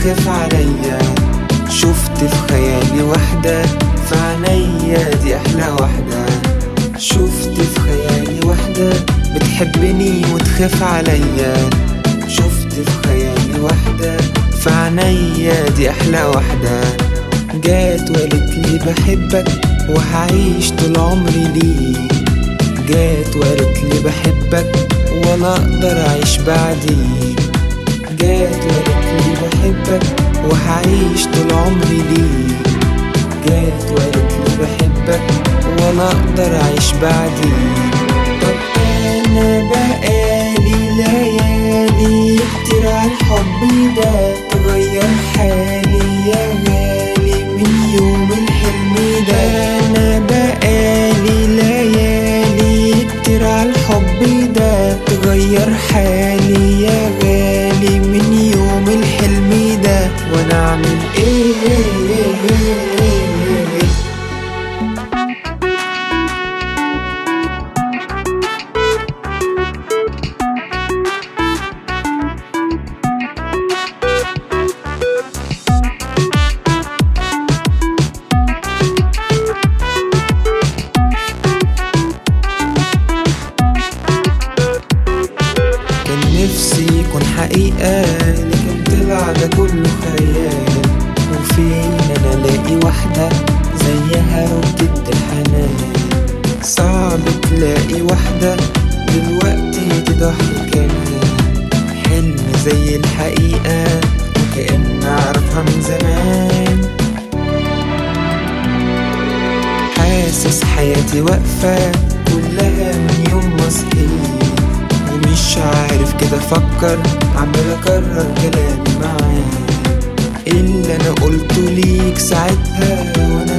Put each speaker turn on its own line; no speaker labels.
وتخاف عليا شفت في خيالي واحدة في عينيا دي أحلى واحدة شفت في خيالي واحدة بتحبني وتخاف عليا شفت في خيالي واحدة في عينيا دي أحلى واحدة جات وقالت لي بحبك وهعيش طول عمري ليك جات وقالت لي بحبك ولا اقدر اعيش بعديك جات وقالت لي بحبك وهعيش طول عمري ليك جات وقالت لي بحبك ولا اقدر اعيش بعديك طب انا بقالي ليالي كتير على الحب ده تغير حالي يا غالي من يوم الحلم ده انا بقالي ليالي كتير على الحب ده تغير حالي يا غالي من يوم الحلم ده وانا اعمل ايه كان نفسي يكون حقيقة لكن طلع ده كله خيال وفين انا الاقي واحدة زيها وبتدي الحنان صعب تلاقي واحدة دلوقتي تضحي كمان حلم زي الحقيقة وكأن أعرفها من زمان حاسس حياتي واقفة كلها من يوم ما صحيت ومش عارف كده افكر عمال اكرر كلامي معاك اللي انا قلته ليك ساعتها وانا